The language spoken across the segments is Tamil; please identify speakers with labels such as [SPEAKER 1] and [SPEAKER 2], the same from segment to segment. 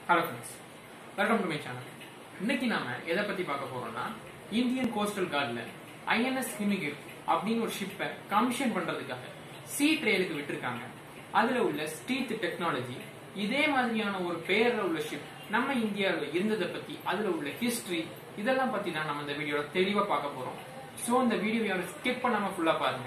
[SPEAKER 1] hello friends welcome to my channel இன்னைக்கு நாம எதை பத்தி பார்க்க போறோம்னா இந்தியன் கோஸ்டல் கார்ட்ல ஐஎன்எஸ் ஹிமிகிர் அப்படின்னு ஒரு ஷிப்பை கமிஷன் பண்றதுக்காக சி ட்ரெயிலுக்கு விட்டிருக்காங்க அதுல உள்ள ஸ்ட்ரீட் டெக்னாலஜி இதே மாதிரியான ஒரு பெயர்ல உள்ள ஷிப் நம்ம இந்தியாவில் இருந்ததை பத்தி அதுல உள்ள ஹிஸ்டரி இதெல்லாம் பத்தி தான் நம்ம இந்த வீடியோல தெளிவா பார்க்க போறோம் சோ இந்த வீடியோ ஸ்கிப் பண்ணாம ஃபுல்லா பாருங்க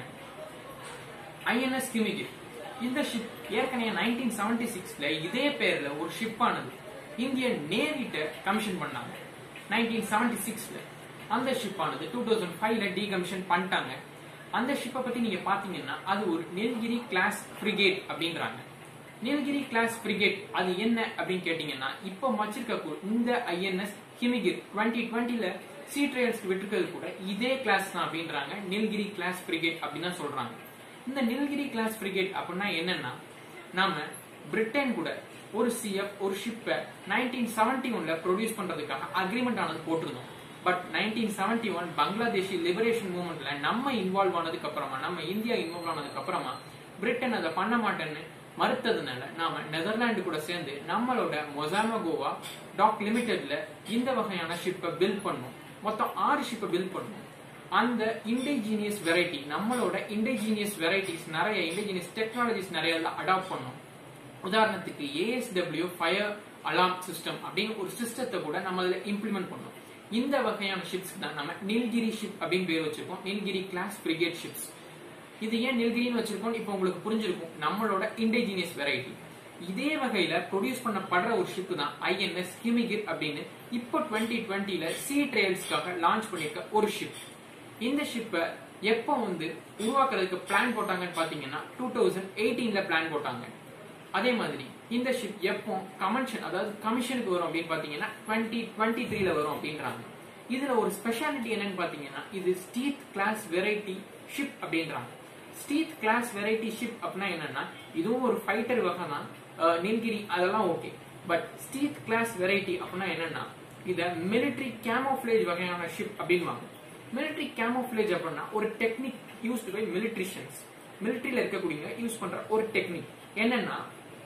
[SPEAKER 1] ஐஎன்எஸ் கிமிகிர் இந்த ஷிப் ஏற்கனவே நைன்டீன் செவன்டி சிக்ஸ்ல இதே பேர்ல ஒரு ஷிப் ஆனது இந்திய நேவிட்ட கமிஷன் பண்ணாங்க நைன்டீன் செவன்டி சிக்ஸ்ல அந்த ஷிப் ஆனது டூ தௌசண்ட் ஃபைவ்ல டீகமிஷன் பண்ணிட்டாங்க அந்த ஷிப்பை பத்தி நீங்க பாத்தீங்கன்னா அது ஒரு நீலகிரி கிளாஸ் ஃப்ரிகேட் அப்படின்றாங்க நீலகிரி கிளாஸ் ஃப்ரிகேட் அது என்ன அப்படின்னு கேட்டீங்கன்னா இப்போ வச்சிருக்க இந்த ஐஎன்எஸ் ஹிமிகிர் டுவெண்ட்டி டுவெண்ட்டில சி ட்ரையல்ஸ்க்கு விட்டுருக்கிறது கூட இதே கிளாஸ் தான் அப்படின்றாங்க நீலகிரி கிளாஸ் ஃப்ரிகேட் அப்படின்னு தான் சொல்றாங்க இந்த நீலகிரி கிளாஸ் ஃப்ரிகேட் அப்படின்னா என்னன்னா நாம பிரிட்டன் கூட ஒரு சிஎஃப் ஒரு ஷிப்பை நைன்டீன் செவன்டி ஒன்ல ப்ரொடியூஸ் பண்றதுக்காக அக்ரிமெண்ட் ஆனது போட்டிருந்தோம் but nineteen seventy one Bangladeshi liberation மூவ்மெண்ட்ல நம்ம இன்வால்வ் ஆனதுக்கு அப்புறமா நம்ம இந்தியா இன்வால்வ் ஆனதுக்கு அப்புறமா பிரிட்டன் அதை பண்ண மாட்டேன்னு மறுத்ததுனால நாம நெதர்லாந்து கூட சேர்ந்து நம்மளோட மொசாமகோவா டாக் லிமிடெட்ல இந்த வகையான ஷிப்பை பில்ட் பண்ணோம் மொத்தம் ஆறு ஷிப்பை பில்ட் பண்ணோம் அந்த இண்டிஜீனியஸ் வெரைட்டி நம்மளோட இண்டிஜீனியஸ் வெரைட்டிஸ் நிறைய இண்டிஜீனியஸ் டெக்னாலஜிஸ் நிறைய அடாப்ட் பண்ணோம் உதாரணத்துக்கு ஏஎஸ்டபிள்யூ ஃபயர் அலார்ம் சிஸ்டம் அப்படின்னு ஒரு சிஸ்டத்தை கூட நம்ம அதுல இம்ப்ளிமெண்ட் பண்ணோம் இந்த வகையான ஷிப்ஸ் தான் நம்ம நீல்கிரி ஷிப் அப்படின்னு பேர் வச்சிருக்கோம் நீல்கிரி கிளாஸ் பிரிகேட் ஷிப்ஸ் இது ஏன் நீல்கிரின்னு வச்சிருக்கோம் இப்போ உங்களுக்கு புரிஞ்சிருக்கும் நம்மளோட இண்டிஜீனியஸ் வெரைட்டி இதே வகையில ப்ரொடியூஸ் பண்ணப்படுற ஒரு ஷிப் தான் ஐஎன்எஸ் ஹிமிகிர் அப்படின்னு இப்போ டுவெண்ட்டி டுவெண்ட்டில சி ட்ரையல்ஸ்க்காக லான்ச் பண்ணிருக்க ஒரு ஷிப் இந்த ஷிப்பை எப்போ வந்து உருவாக்குறதுக்கு பிளான் போட்டாங்கன்னு பாத்தீங்கன்னா டூ தௌசண்ட் எயிட்டீன்ல பிளான் போட்டாங்க அதே மாதிரி இந்த ஷிப் எப்போ கமிஷன் அதாவது கமிஷனுக்கு வரும் அப்படின்னு பாத்தீங்கன்னா டுவெண்ட்டி டுவெண்ட்டி த்ரீல வரும் அப்படின்றாங்க இதுல ஒரு ஸ்பெஷாலிட்டி என்னன்னு பாத்தீங்கன்னா இது ஸ்டீத் கிளாஸ் வெரைட்டி ஷிப் அப்படின்றாங்க ஸ்டீத் கிளாஸ் வெரைட்டி ஷிப் அப்படின்னா என்னன்னா இதுவும் ஒரு ஃபைட்டர் வகை தான் நீல்கிரி அதெல்லாம் okay but stealth class variety அப்படின்னா என்னன்னா இத மிலிட்டரி கேமோஃபிளேஜ் வகையான ஷிப் அப்படின்வாங்க மிலிட்டரி கேமோஃபிளேஜ் அப்படின்னா ஒரு டெக்னிக் யூஸ்டு பை மிலிட்ரிஷியன்ஸ் மிலிட்டரியில இருக்கக்கூடிய யூஸ் பண்ற ஒரு டெக்னிக் என்னன்னா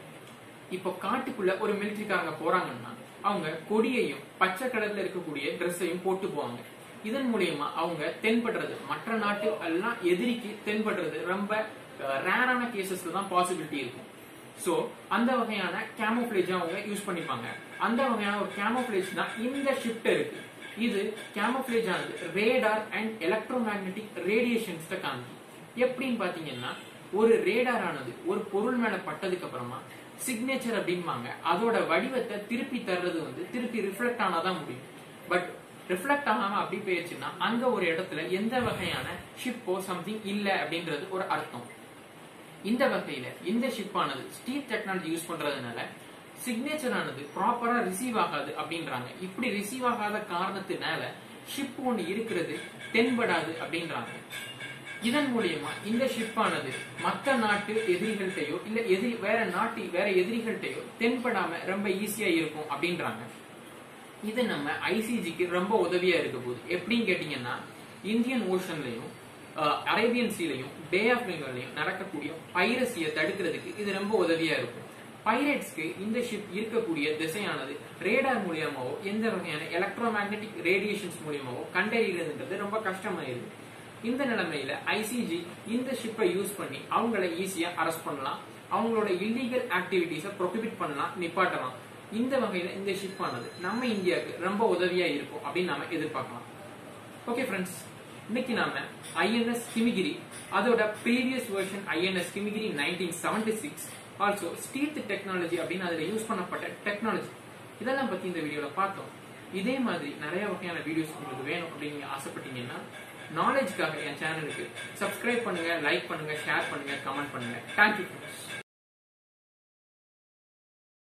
[SPEAKER 1] இப்போ காட்டுக்குள்ள ஒரு மிலிட்டரிக்காரங்க போறாங்கன்னா அவங்க கொடியையும் பச்சை கலர்ல இருக்கக்கூடிய ட்ரெஸ்ஸையும் போட்டு போவாங்க இதன் மூலியமா அவங்க தென்படுறது மற்ற நாட்டு எல்லாம் எதிரிக்கு தென்படுறது ரொம்ப ரேரான கேசஸ்ல தான் பாசிபிலிட்டி இருக்கும் சோ அந்த வகையான கேமோஃபிளேஜ் அவங்க யூஸ் பண்ணிப்பாங்க அந்த வகையான ஒரு கேமோஃபிளேஜ் தான் இந்த ஷிப்ட் இருக்கு இது கேமோஃபிளேஜ் ஆனது radar and electromagnetic radiations காமிக்கும் எப்படின்னு பாத்தீங்கன்னா ஒரு ரேடார் ஆனது ஒரு பொருள் மேல பட்டதுக்கு அப்புறமா சிக்னேச்சர் அப்படிம்பாங்க அதோட வடிவத்தை திருப்பி தர்றது வந்து திருப்பி ரிஃப்ளெக்ட் ஆனாதான் முடியும் பட் ரிஃப்ளெக்ட் ஆகாம அப்படி போயிடுச்சுன்னா அங்க ஒரு இடத்துல எந்த வகையான ஷிப்போ சம்திங் இல்ல அப்படின்றது ஒரு அர்த்தம் இந்த வகையில இந்த ஷிப் ஆனது ஸ்டீல் டெக்னாலஜி யூஸ் பண்றதுனால சிக்னேச்சர் ஆனது ப்ராப்பரா ரிசீவ் ஆகாது அப்படின்றாங்க இப்படி ரிசீவ் ஆகாத காரணத்தினால ஷிப் ஒன்று இருக்கிறது தென்படாது அப்படின்றாங்க இதன் மூலியமா இந்த ஷிப் ஆனது மற்ற நாட்டு எதிரிகள்கிட்டயோ இல்ல எதிரி வேற நாட்டு வேற எதிரிகள்கிட்டயோ தென்படாம ரொம்ப ஈஸியா இருக்கும் அப்படின்றாங்க இது நம்ம ஐசிஜிக்கு ரொம்ப உதவியா இருக்க போகுது எப்படின்னு கேட்டீங்கன்னா இந்தியன் ஓஷன்லயும் அரேபியன் சீலையும் பே ஆஃப் பெங்காலையும் நடக்கக்கூடிய பைரசியை தடுக்கிறதுக்கு இது ரொம்ப உதவியா இருக்கும் பைரேட்ஸ்க்கு இந்த ஷிப் இருக்கக்கூடிய திசையானது ரேடார் மூலியமாவோ எந்த வகையான எலக்ட்ரோ மேக்னெட்டிக் ரேடியேஷன்ஸ் மூலியமாவோ கண்டறிகிறதுன்றது ரொம்ப கஷ்டமாயிருது இந்த நிலைமையில ஐசிஜி இந்த ஷிப்பை யூஸ் பண்ணி அவங்கள ஈஸியா அரெஸ்ட் பண்ணலாம் அவங்களோட இல்லீகல் ஆக்டிவிட்டிஸை ப்ரொஹிபிட் பண்ணலாம் நிப்பாட்டலாம் இந்த வகையில இந்த ஷிப் ஆனது நம்ம இந்தியாவுக்கு ரொம்ப உதவியா இருக்கும் அப்படின்னு நாம எதிர்பார்க்கலாம் ஓகே ஃப்ரெண்ட்ஸ் இன்னைக்கு நாம ஐஎன்எஸ் ஹிமிகிரி அதோட previous version INS Himgiri nineteen seventy six also stealth technology அப்படின்னு அதுல யூஸ் பண்ணப்பட்ட டெக்னாலஜி இதெல்லாம் பத்தி இந்த வீடியோல பார்த்தோம் இதே மாதிரி நிறைய வகையான வீடியோஸ் உங்களுக்கு வேணும் அப்படின்னு நீங்க ஆசைப்பட்டீங்கன்னா நாலேஜ்க்காக என் சேனலுக்கு சப்ஸ்கிரைப் பண்ணுங்க லைக் பண்ணுங்க ஷேர் பண்ணுங்க கமெண்ட் பண்ணுங்க தேங்க்யூ ஃப்ரெண்ட்ஸ்